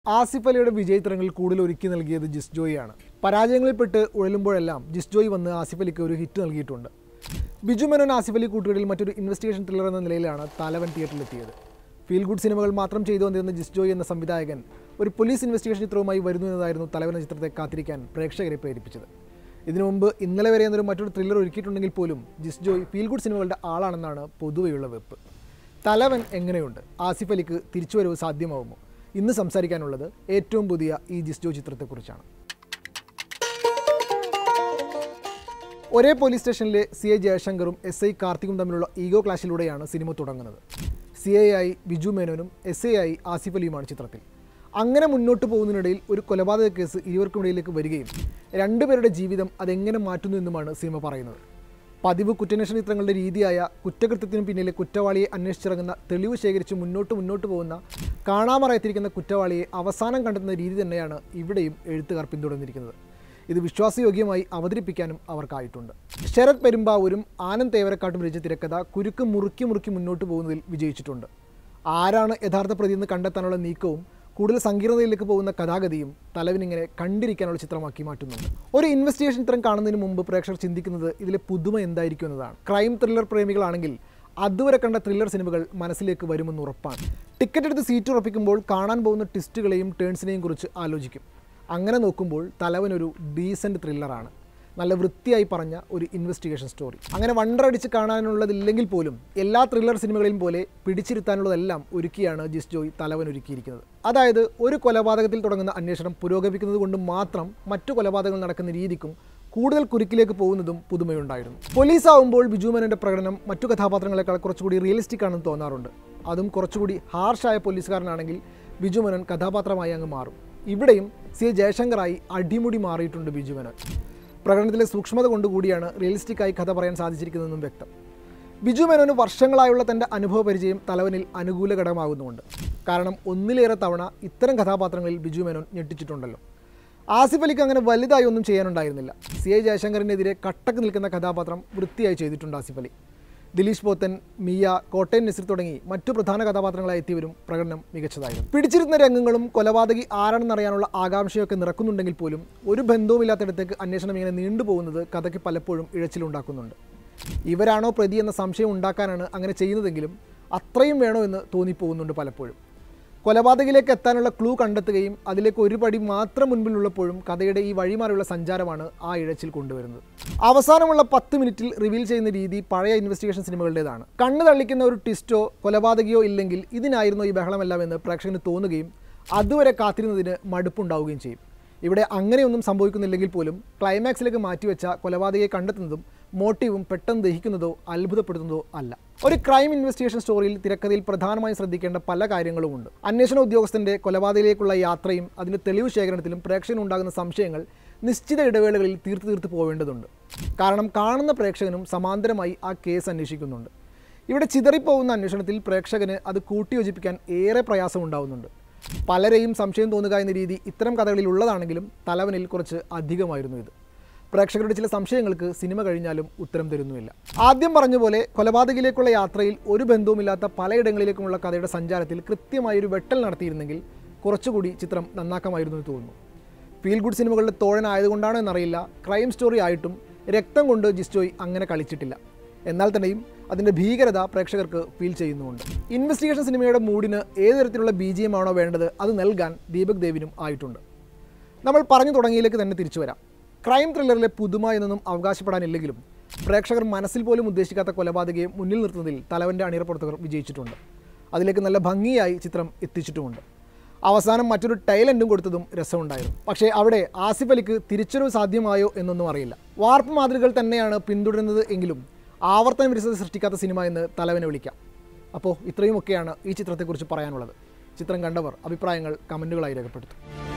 ആസിഫ് അലിയുടെ വിജയത്തിരങ്ങളിൽ കൂടുതൽ ഒരുക്കി നൽകിയത് ജിസ് ജോയിയാണ് പരാജയങ്ങളിൽപ്പെട്ട് ഉഴലുമ്പോഴെല്ലാം ജിസ് ജോയ് വന്ന് ആസിഫ് അലിക്ക് ഒരു ഹിറ്റ് നൽകിയിട്ടുണ്ട് ബിജു മേനോൻ ആസിഫ് അലി കൂട്ടുകെട്ടിൽ മറ്റൊരു ഇൻവെസ്റ്റിഗേഷൻ ത്രില്ലർ എന്ന നിലയിലാണ് തലവൻ തിയേറ്ററിലെത്തിയത് ഫീൽ ഗുഡ് സിനിമകൾ മാത്രം ചെയ്തു വന്നിരുന്ന ജിസ് ജോയ് എന്ന സംവിധായകൻ ഒരു പോലീസ് ഇൻവെസ്റ്റിഗേഷൻ ചിത്രവുമായി വരുന്നു എന്നതായിരുന്നു തലവൻ എന്ന ചിത്രത്തെ കാത്തിരിക്കാൻ പ്രേക്ഷകരെ പ്രേരിപ്പിച്ചത് ഇതിനു മുമ്പ് ഇന്നലെ വരെ എന്നൊരു മറ്റൊരു ത്രില്ലർ ഒരുക്കിയിട്ടുണ്ടെങ്കിൽ പോലും ജിസ് ജോയ് ഫീൽ ഗുഡ് സിനിമകളുടെ ആളാണെന്നാണ് പൊതുവെയുള്ള വെപ്പ് തലവൻ എങ്ങനെയുണ്ട് ആസിഫ് അലിക്ക് തിരിച്ചുവരവ് സാധ്യമാവുമോ ഇന്ന് സംസാരിക്കാനുള്ളത് ഏറ്റവും പുതിയ ഈ ജിസ്ജോ ചിത്രത്തെക്കുറിച്ചാണ് ഒരേ പോലീസ് സ്റ്റേഷനിലെ സി ഐ ജയശങ്കറും എസ് ഐ കാർത്തികും തമ്മിലുള്ള ഈഗോ ക്ലാഷിലൂടെയാണ് സിനിമ തുടങ്ങുന്നത് സി ഐ ആയി ബിജു മേനോനും എസ് ഐ ആയി ആസിഫ് അലിയുമാണ് ചിത്രത്തിൽ അങ്ങനെ മുന്നോട്ട് പോകുന്നതിനിടയിൽ ഒരു കൊലപാതക കേസ് ഇരുവർക്കുമിടയിലേക്ക് വരികയും രണ്ടുപേരുടെ ജീവിതം അതെങ്ങനെ മാറ്റുന്നു എന്നുമാണ് സിനിമ പറയുന്നത് പതിവ് കുറ്റാന്വേഷണ ചിത്രങ്ങളുടെ രീതിയായ കുറ്റകൃത്യത്തിനു പിന്നിലെ കുറ്റവാളിയെ അന്വേഷിച്ചിറങ്ങുന്ന തെളിവ് ശേഖരിച്ച് മുന്നോട്ട് മുന്നോട്ട് പോകുന്ന കാണാമറയത്തിരിക്കുന്ന കുറ്റവാളിയെ അവസാനം കണ്ടെത്തുന്ന രീതി തന്നെയാണ് ഇവിടെയും എഴുത്തുകാർ പിന്തുടർന്നിരിക്കുന്നത് ഇത് വിശ്വാസയോഗ്യമായി അവതരിപ്പിക്കാനും അവർക്കായിട്ടുണ്ട് ശരത് പെരുമ്പാവൂരും ആനന്ദ് തേവരക്കാട്ടും രചിച്ച തിരക്കഥ കുരുക്ക് മുറുക്കി മുറുക്കി മുന്നോട്ട് പോകുന്നതിൽ വിജയിച്ചിട്ടുണ്ട് ആരാണ് യഥാർത്ഥ പ്രതിയെന്ന് കണ്ടെത്താനുള്ള നീക്കവും കൂടുതൽ സങ്കീർണതയിലേക്ക് പോകുന്ന കഥാഗതിയും തലവിനിങ്ങനെ കണ്ടിരിക്കാനുള്ള ചിത്രമാക്കി മാറ്റുന്നുണ്ട് ഒരു ഇൻവെസ്റ്റിഗേഷൻ ചിത്രം കാണുന്നതിന് മുമ്പ് പ്രേക്ഷകർ ചിന്തിക്കുന്നത് ഇതിലെ പുതുമ എന്തായിരിക്കും എന്നതാണ് ക്രൈം ത്രില്ലർ പ്രേമികളാണെങ്കിൽ അതുവരെ കണ്ട ത്രില്ലർ സിനിമകൾ മനസ്സിലേക്ക് വരുമെന്ന് ഉറപ്പാണ് ടിക്കറ്റ് എടുത്ത് സീറ്റ് ഉറപ്പിക്കുമ്പോൾ കാണാൻ പോകുന്ന ട്വിസ്റ്റുകളെയും ടേൺസിനെയും കുറിച്ച് ആലോചിക്കും അങ്ങനെ നോക്കുമ്പോൾ തലവൻ ഒരു ഡീസൻറ്റ് ത്രില്ലറാണ് നല്ല വൃത്തിയായി പറഞ്ഞ ഒരു ഇൻവെസ്റ്റിഗേഷൻ സ്റ്റോറി അങ്ങനെ വണ്ടറടിച്ച് കാണാനുള്ളതില്ലെങ്കിൽ പോലും എല്ലാ ത്രില്ലർ സിനിമകളെയും പോലെ പിടിച്ചിരുത്താനുള്ളതെല്ലാം ഒരുക്കിയാണ് ജിസ് ജോയ് തലവൻ ഒരുക്കിയിരിക്കുന്നത് അതായത് ഒരു കൊലപാതകത്തിൽ തുടങ്ങുന്ന അന്വേഷണം പുരോഗമിക്കുന്നത് കൊണ്ട് മാത്രം മറ്റു കൊലപാതകങ്ങൾ നടക്കുന്ന രീതിക്കും കൂടുതൽ കുരുക്കിലേക്ക് പോകുന്നതും പുതുമയുണ്ടായിരുന്നു പോലീസ് ആവുമ്പോൾ ബിജുമേനന്റെ പ്രകടനം മറ്റു കഥാപാത്രങ്ങളെക്കാൾ കുറച്ചുകൂടി റിയലിസ്റ്റിക് ആണെന്ന് തോന്നാറുണ്ട് അതും കുറച്ചുകൂടി ഹാർഷായ പോലീസുകാരനാണെങ്കിൽ ബിജുമേനൻ കഥാപാത്രമായി അങ്ങ് മാറും ഇവിടെയും സി എ ജയശങ്കറായി അടിമുടി മാറിയിട്ടുണ്ട് ബിജുമേനൻ പ്രകടനത്തിലെ സൂക്ഷ്മത കൊണ്ടുകൂടിയാണ് റിയലിസ്റ്റിക്കായി കഥ പറയാൻ സാധിച്ചിരിക്കുന്നതെന്നും വ്യക്തം ബിജു മേനോന് വർഷങ്ങളായുള്ള തൻ്റെ അനുഭവ പരിചയം തലവനിൽ അനുകൂല ഘടകമാകുന്നുമുണ്ട് കാരണം ഒന്നിലേറെ തവണ ഇത്തരം കഥാപാത്രങ്ങളിൽ ബിജു മേനോൻ ഞെട്ടിച്ചിട്ടുണ്ടല്ലോ ആസിഫ് അലിക്ക് അങ്ങനെ വലുതായി ഒന്നും ചെയ്യാനുണ്ടായിരുന്നില്ല സി ഐ ജയശങ്കറിനെതിരെ കട്ടക്ക് നിൽക്കുന്ന കഥാപാത്രം വൃത്തിയായി ചെയ്തിട്ടുണ്ട് ആസിഫ് അലി ദിലീഷ് പോത്തൻ മിയ കോട്ടയം നസീർ തുടങ്ങി മറ്റു പ്രധാന കഥാപാത്രങ്ങളായി എത്തിയവരും പ്രകടനം മികച്ചതായിരുന്നു പിടിച്ചിരുന്ന രംഗങ്ങളും കൊലപാതകി ആരാണെന്നറിയാനുള്ള ആകാംക്ഷയൊക്കെ നിറക്കുന്നുണ്ടെങ്കിൽ പോലും ഒരു ബന്ധവുമില്ലാത്തിടത്തേക്ക് അന്വേഷണം ഇങ്ങനെ നീണ്ടുപോകുന്നത് കഥയ്ക്ക് പലപ്പോഴും ഇഴച്ചിലുണ്ടാക്കുന്നുണ്ട് ഇവരാണോ പ്രതി എന്ന സംശയം ഉണ്ടാക്കാനാണ് അങ്ങനെ ചെയ്യുന്നതെങ്കിലും അത്രയും വേണോ എന്ന് തോന്നിപ്പോകുന്നുണ്ട് പലപ്പോഴും കൊലപാതകയിലേക്ക് എത്താനുള്ള ക്ലൂ കണ്ടെത്തുകയും അതിലേക്ക് ഒരു പടി മാത്രം മുൻപിലുള്ളപ്പോഴും കഥയുടെ ഈ വഴിമാറിയുള്ള സഞ്ചാരമാണ് ആ ഇഴച്ചിൽ കൊണ്ടുവരുന്നത് അവസാനമുള്ള പത്ത് മിനിറ്റിൽ റിവീൽ ചെയ്യുന്ന രീതി പഴയ ഇൻവെസ്റ്റിഗേഷൻ സിനിമകളുടേതാണ് കണ്ണ് തള്ളിക്കുന്ന ഒരു ട്വിസ്റ്റോ കൊലപാതകയോ ഇല്ലെങ്കിൽ ഇതിനായിരുന്നു ഈ ബഹളമെല്ലാം എന്ന് പ്രേക്ഷകന് തോന്നുകയും അതുവരെ കാത്തിരുന്നതിന് മടുപ്പുണ്ടാവുകയും ചെയ്യും ഇവിടെ അങ്ങനെയൊന്നും സംഭവിക്കുന്നില്ലെങ്കിൽ പോലും ക്ലൈമാക്സിലേക്ക് മാറ്റിവെച്ച കൊലപാതകയെ കണ്ടെത്തുന്നതും മോട്ടീവും പെട്ടെന്ന് ദഹിക്കുന്നതോ അത്ഭുതപ്പെടുത്തുന്നതോ അല്ല ഒരു ക്രൈം ഇൻവെസ്റ്റിഗേഷൻ സ്റ്റോറിയിൽ തിരക്കഥയിൽ പ്രധാനമായും ശ്രദ്ധിക്കേണ്ട പല കാര്യങ്ങളുമുണ്ട് അന്വേഷണ ഉദ്യോഗസ്ഥന്റെ കൊലപാതകയിലേക്കുള്ള യാത്രയും അതിന്റെ തെളിവ് ശേഖരണത്തിലും പ്രേക്ഷകനുണ്ടാകുന്ന സംശയങ്ങൾ നിശ്ചിത ഇടവേളകളിൽ തീർത്ത് തീർത്ത് പോവേണ്ടതുണ്ട് കാരണം കാണുന്ന പ്രേക്ഷകനും സമാന്തരമായി ആ കേസ് അന്വേഷിക്കുന്നുണ്ട് ഇവിടെ ചിതറിപ്പോകുന്ന അന്വേഷണത്തിൽ പ്രേക്ഷകന് അത് കൂട്ടിയോജിപ്പിക്കാൻ ഏറെ പ്രയാസമുണ്ടാവുന്നുണ്ട് പലരെയും സംശയം തോന്നുക എന്ന രീതി ഇത്തരം കഥകളിൽ ഉള്ളതാണെങ്കിലും തലവനിൽ കുറച്ച് അധികമായിരുന്നു ഇത് പ്രേക്ഷകരുടെ ചില സംശയങ്ങൾക്ക് സിനിമ കഴിഞ്ഞാലും ഉത്തരം തരുന്നുമില്ല ആദ്യം പറഞ്ഞ പോലെ കൊലപാതകയിലേക്കുള്ള യാത്രയിൽ ഒരു ബന്ധവുമില്ലാത്ത പലയിടങ്ങളിലേക്കുമുള്ള കഥയുടെ സഞ്ചാരത്തിൽ കൃത്യമായൊരു വെട്ടൽ നടത്തിയിരുന്നെങ്കിൽ കുറച്ചുകൂടി ചിത്രം നന്നാക്കാമായിരുന്നു എന്ന് തോന്നുന്നു ഫീൽ ഗുഡ് സിനിമകളുടെ തോഴനായതുകൊണ്ടാണോ എന്നറിയില്ല ക്രൈം സ്റ്റോറി ആയിട്ടും രക്തം കൊണ്ട് ജിസ്റ്റോയ് അങ്ങനെ കളിച്ചിട്ടില്ല എന്നാൽ തന്നെയും അതിൻ്റെ ഭീകരത പ്രേക്ഷകർക്ക് ഫീൽ ചെയ്യുന്നുമുണ്ട് ഇൻവെസ്റ്റിഗേഷൻ സിനിമയുടെ മൂഡിന് ഏത് തരത്തിലുള്ള ബി ജി എം ആണോ വേണ്ടത് അത് നൽകാൻ ദീപക് ദേവിനും ആയിട്ടുണ്ട് നമ്മൾ പറഞ്ഞു തുടങ്ങിയിലേക്ക് തന്നെ തിരിച്ചു വരാം ക്രൈം ത്രില്ലറിലെ പുതുമ എന്നൊന്നും അവകാശപ്പെടാനില്ലെങ്കിലും പ്രേക്ഷകർ മനസ്സിൽ പോലും ഉദ്ദേശിക്കാത്ത കൊലപാതകയെ മുന്നിൽ നിർത്തുന്നതിൽ തലവൻ്റെ അണിയറപ്പുറത്തുകർ വിജയിച്ചിട്ടുണ്ട് അതിലേക്ക് നല്ല ഭംഗിയായി ചിത്രം എത്തിച്ചിട്ടുമുണ്ട് അവസാനം മറ്റൊരു ടൈലൻറ്റും കൊടുത്തതും രസമുണ്ടായിരുന്നു പക്ഷേ അവിടെ ആസിഫ് അലിക്ക് തിരിച്ചറിവ് സാധ്യമായോ എന്നൊന്നും അറിയില്ല വാർപ്പ് മാതൃകകൾ തന്നെയാണ് പിന്തുടരുന്നത് എങ്കിലും ആവർത്തന വിരസത സൃഷ്ടിക്കാത്ത സിനിമ എന്ന് തലവനെ വിളിക്കാം അപ്പോൾ ഇത്രയുമൊക്കെയാണ് ഈ ചിത്രത്തെക്കുറിച്ച് പറയാനുള്ളത് ചിത്രം കണ്ടവർ അഭിപ്രായങ്ങൾ കമൻറ്റുകളായി രേഖപ്പെടുത്തും